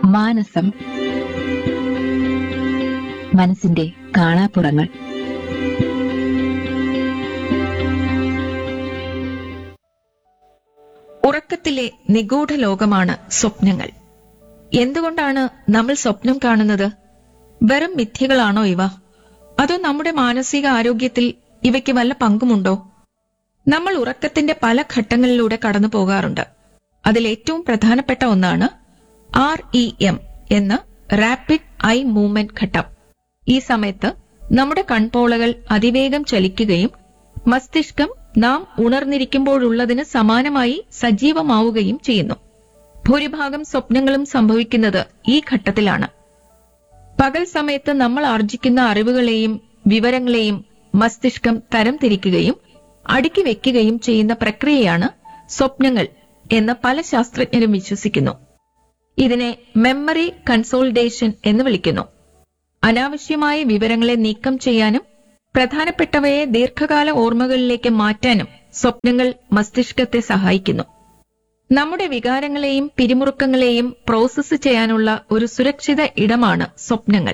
മാനസം മനസ്സിന്റെ കാണാപ്പുറങ്ങൾ ഉറക്കത്തിലെ നിഗൂഢ ലോകമാണ് സ്വപ്നങ്ങൾ എന്തുകൊണ്ടാണ് നമ്മൾ സ്വപ്നം കാണുന്നത് വെറും മിഥ്യകളാണോ ഇവ അതോ നമ്മുടെ മാനസിക ആരോഗ്യത്തിൽ ഇവയ്ക്ക് വല്ല പങ്കുമുണ്ടോ നമ്മൾ ഉറക്കത്തിന്റെ പല ഘട്ടങ്ങളിലൂടെ കടന്നു പോകാറുണ്ട് അതിൽ ഏറ്റവും പ്രധാനപ്പെട്ട ഒന്നാണ് ആർ ഇ എം എന്ന റാപ്പിഡ് ഐ മൂവ്മെന്റ് ഘട്ടം ഈ സമയത്ത് നമ്മുടെ കൺപോളകൾ അതിവേഗം ചലിക്കുകയും മസ്തിഷ്കം നാം ഉണർന്നിരിക്കുമ്പോഴുള്ളതിന് സമാനമായി സജീവമാവുകയും ചെയ്യുന്നു ഭൂരിഭാഗം സ്വപ്നങ്ങളും സംഭവിക്കുന്നത് ഈ ഘട്ടത്തിലാണ് പകൽ സമയത്ത് നമ്മൾ ആർജിക്കുന്ന അറിവുകളെയും വിവരങ്ങളെയും മസ്തിഷ്കം തരംതിരിക്കുകയും അടുക്കി വെക്കുകയും ചെയ്യുന്ന പ്രക്രിയയാണ് സ്വപ്നങ്ങൾ എന്ന് പല ശാസ്ത്രജ്ഞരും വിശ്വസിക്കുന്നു ഇതിനെ മെമ്മറി കൺസോൾട്ടേഷൻ എന്ന് വിളിക്കുന്നു അനാവശ്യമായ വിവരങ്ങളെ നീക്കം ചെയ്യാനും പ്രധാനപ്പെട്ടവയെ ദീർഘകാല ഓർമ്മകളിലേക്ക് മാറ്റാനും സ്വപ്നങ്ങൾ മസ്തിഷ്കത്തെ സഹായിക്കുന്നു നമ്മുടെ വികാരങ്ങളെയും പിരിമുറുക്കങ്ങളെയും പ്രോസസ്സ് ചെയ്യാനുള്ള ഒരു സുരക്ഷിത ഇടമാണ് സ്വപ്നങ്ങൾ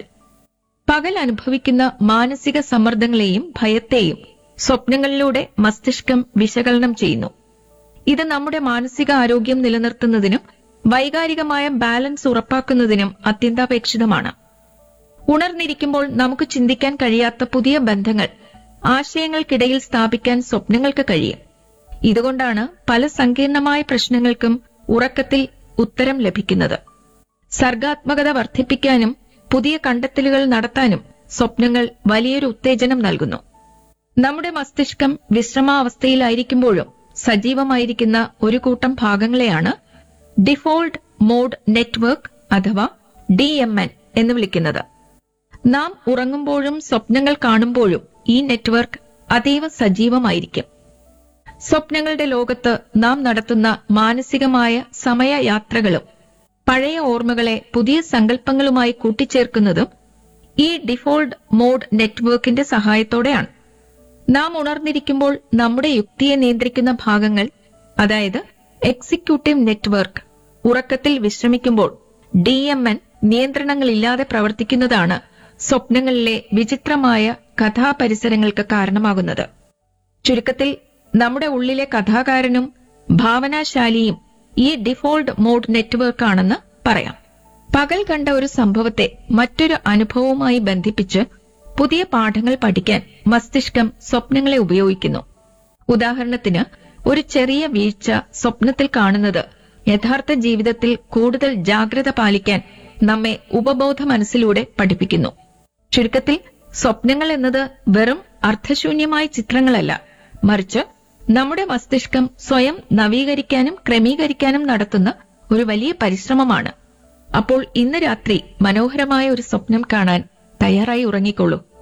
പകൽ അനുഭവിക്കുന്ന മാനസിക സമ്മർദ്ദങ്ങളെയും ഭയത്തെയും സ്വപ്നങ്ങളിലൂടെ മസ്തിഷ്കം വിശകലനം ചെയ്യുന്നു ഇത് നമ്മുടെ മാനസിക ആരോഗ്യം നിലനിർത്തുന്നതിനും വൈകാരികമായ ബാലൻസ് ഉറപ്പാക്കുന്നതിനും അത്യന്താപേക്ഷിതമാണ് ഉണർന്നിരിക്കുമ്പോൾ നമുക്ക് ചിന്തിക്കാൻ കഴിയാത്ത പുതിയ ബന്ധങ്ങൾ ആശയങ്ങൾക്കിടയിൽ സ്ഥാപിക്കാൻ സ്വപ്നങ്ങൾക്ക് കഴിയും ഇതുകൊണ്ടാണ് പല സങ്കീർണമായ പ്രശ്നങ്ങൾക്കും ഉറക്കത്തിൽ ഉത്തരം ലഭിക്കുന്നത് സർഗാത്മകത വർദ്ധിപ്പിക്കാനും പുതിയ കണ്ടെത്തലുകൾ നടത്താനും സ്വപ്നങ്ങൾ വലിയൊരു ഉത്തേജനം നൽകുന്നു നമ്മുടെ മസ്തിഷ്കം വിശ്രമാവസ്ഥയിലായിരിക്കുമ്പോഴും സജീവമായിരിക്കുന്ന ഒരു കൂട്ടം ഭാഗങ്ങളെയാണ് ഡിഫോൾട്ട് മോഡ് നെറ്റ്വർക്ക് അഥവാ ഡി എം എൻ എന്ന് വിളിക്കുന്നത് നാം ഉറങ്ങുമ്പോഴും സ്വപ്നങ്ങൾ കാണുമ്പോഴും ഈ നെറ്റ്വർക്ക് അതീവ സജീവമായിരിക്കും സ്വപ്നങ്ങളുടെ ലോകത്ത് നാം നടത്തുന്ന മാനസികമായ സമയയാത്രകളും പഴയ ഓർമ്മകളെ പുതിയ സങ്കല്പങ്ങളുമായി കൂട്ടിച്ചേർക്കുന്നതും ഈ ഡിഫോൾട്ട് മോഡ് നെറ്റ്വർക്കിന്റെ സഹായത്തോടെയാണ് നാം ഉണർന്നിരിക്കുമ്പോൾ നമ്മുടെ യുക്തിയെ നിയന്ത്രിക്കുന്ന ഭാഗങ്ങൾ അതായത് എക്സിക്യൂട്ടീവ് നെറ്റ്വർക്ക് ഉറക്കത്തിൽ വിശ്രമിക്കുമ്പോൾ ഡി എം എൻ നിയന്ത്രണങ്ങളില്ലാതെ പ്രവർത്തിക്കുന്നതാണ് സ്വപ്നങ്ങളിലെ വിചിത്രമായ കഥാപരിസരങ്ങൾക്ക് കാരണമാകുന്നത് ചുരുക്കത്തിൽ നമ്മുടെ ഉള്ളിലെ കഥാകാരനും ഭാവനാശാലിയും ഈ ഡിഫോൾട്ട് മോഡ് നെറ്റ്വർക്കാണെന്ന് പറയാം പകൽ കണ്ട ഒരു സംഭവത്തെ മറ്റൊരു അനുഭവവുമായി ബന്ധിപ്പിച്ച് പുതിയ പാഠങ്ങൾ പഠിക്കാൻ മസ്തിഷ്കം സ്വപ്നങ്ങളെ ഉപയോഗിക്കുന്നു ഉദാഹരണത്തിന് ഒരു ചെറിയ വീഴ്ച സ്വപ്നത്തിൽ കാണുന്നത് യഥാർത്ഥ ജീവിതത്തിൽ കൂടുതൽ ജാഗ്രത പാലിക്കാൻ നമ്മെ ഉപബോധ മനസ്സിലൂടെ പഠിപ്പിക്കുന്നു ചുരുക്കത്തിൽ സ്വപ്നങ്ങൾ എന്നത് വെറും അർത്ഥശൂന്യമായ ചിത്രങ്ങളല്ല മറിച്ച് നമ്മുടെ മസ്തിഷ്കം സ്വയം നവീകരിക്കാനും ക്രമീകരിക്കാനും നടത്തുന്ന ഒരു വലിയ പരിശ്രമമാണ് അപ്പോൾ ഇന്ന് രാത്രി മനോഹരമായ ഒരു സ്വപ്നം കാണാൻ തയ്യാറായി ഉറങ്ങിക്കോളൂ